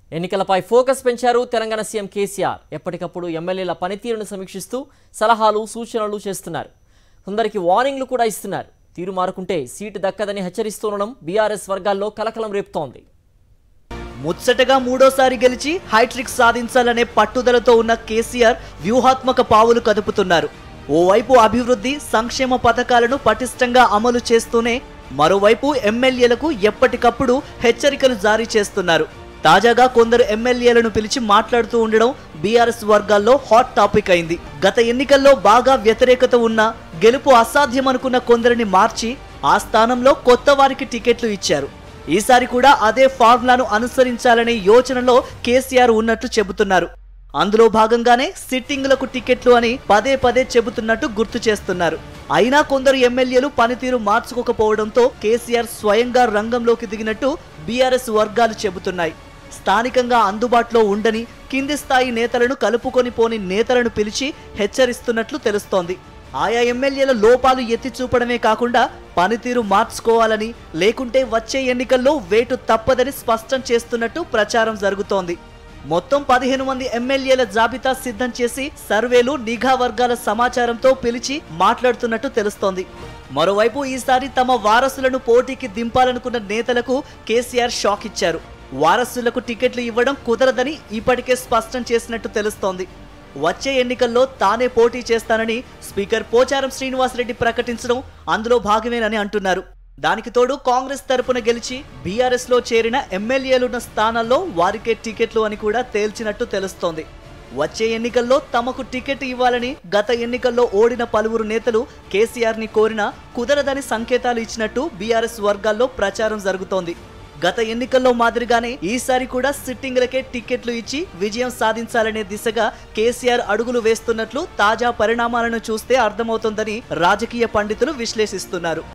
ఎన్నికలపై ఫోకస్ పెంచారు తెలంగాణ సీఎం కేసీఆర్ ఎప్పటికప్పుడు ఎమ్మెల్యేల పనితీరును సమీక్షిస్తూ సలహాలు సూచనలు చేస్తున్నారు కొందరికి వార్నింగ్లు కూడా ఇస్తున్నారు తీరు మారుకుంటే సీటు దక్కదని హెచ్చరిస్తుండడం బీఆర్ఎస్ వర్గాల్లో కలకలం రేపుతోంది ముచ్చటగా మూడోసారి గెలిచి హైట్రిక్ సాధించాలనే పట్టుదలతో ఉన్న కేసీఆర్ వ్యూహాత్మక పావులు కదుపుతున్నారు ఓవైపు అభివృద్ధి సంక్షేమ పథకాలను పటిష్టంగా అమలు చేస్తూనే మరోవైపు ఎమ్మెల్యేలకు ఎప్పటికప్పుడు హెచ్చరికలు జారీ చేస్తున్నారు తాజాగా కొందరు ఎమ్మెల్యేలను పిలిచి మాట్లాడుతూ ఉండడం బీఆర్ఎస్ వర్గాల్లో హాట్ టాపిక్ అయింది గత ఎన్నికల్లో బాగా వ్యతిరేకత ఉన్న గెలుపు అసాధ్యమనుకున్న కొందరిని మార్చి ఆ స్థానంలో కొత్త వారికి టికెట్లు ఇచ్చారు ఈసారి కూడా అదే ఫార్ములాను అనుసరించాలనే యోచనలో కేసీఆర్ ఉన్నట్లు చెబుతున్నారు అందులో భాగంగానే సిట్టింగులకు టికెట్లు అని పదే పదే చెబుతున్నట్టు గుర్తు చేస్తున్నారు అయినా కొందరు ఎమ్మెల్యేలు పనితీరు మార్చుకోకపోవడంతో కేసీఆర్ స్వయంగా రంగంలోకి దిగినట్టు బీఆర్ఎస్ వర్గాలు చెబుతున్నాయి స్థానికంగా అందుబాటులో ఉండని కింది స్థాయి నేతలను కలుపుకొని పోని నేతలను పిలిచి హెచ్చరిస్తున్నట్లు తెలుస్తోంది ఆయా ఎమ్మెల్యేల లోపాలు ఎత్తి చూపడమే కాకుండా పనితీరు మార్చుకోవాలని లేకుంటే వచ్చే ఎన్నికల్లో వేటు తప్పదని స్పష్టం చేస్తున్నట్టు ప్రచారం జరుగుతోంది మొత్తం పదిహేను మంది ఎమ్మెల్యేల జాబితా సిద్ధం చేసి సర్వేలు నిఘా వర్గాల సమాచారంతో పిలిచి మాట్లాడుతున్నట్టు తెలుస్తోంది మరోవైపు ఈసారి తమ వారసులను పోటీకి దింపాలనుకున్న నేతలకు కేసీఆర్ షాక్ ఇచ్చారు వారసులకు టికెట్లు ఇవ్వడం కుదరదని ఇప్పటికే స్పష్టం చేసినట్టు తెలుస్తోంది వచ్చే ఎన్నికల్లో తానే పోటీ చేస్తానని స్పీకర్ పోచారం శ్రీనివాసరెడ్డి ప్రకటించడం అందులో భాగమేనని అంటున్నారు దానికి తోడు కాంగ్రెస్ తరపున గెలిచి బీఆర్ఎస్ లో చేరిన ఎమ్మెల్యేలున్న స్థానాల్లో వారికే టికెట్లు అని కూడా తేల్చినట్టు తెలుస్తోంది వచ్చే ఎన్నికల్లో తమకు టికెట్ ఇవ్వాలని గత ఎన్నికల్లో ఓడిన పలువురు నేతలు కేసీఆర్ ని కోరినా కుదరదని సంకేతాలు ఇచ్చినట్టు బీఆర్ఎస్ వర్గాల్లో ప్రచారం జరుగుతోంది గత ఎన్నికల్లో మాదిరిగానే ఈసారి కూడా సిట్టింగ్లకే టిక్కెట్లు ఇచ్చి విజయం సాధించాలనే దిశగా కేసీఆర్ అడుగులు వేస్తున్నట్లు తాజా పరిణామాలను చూస్తే అర్థమవుతోందని రాజకీయ పండితులు విశ్లేషిస్తున్నారు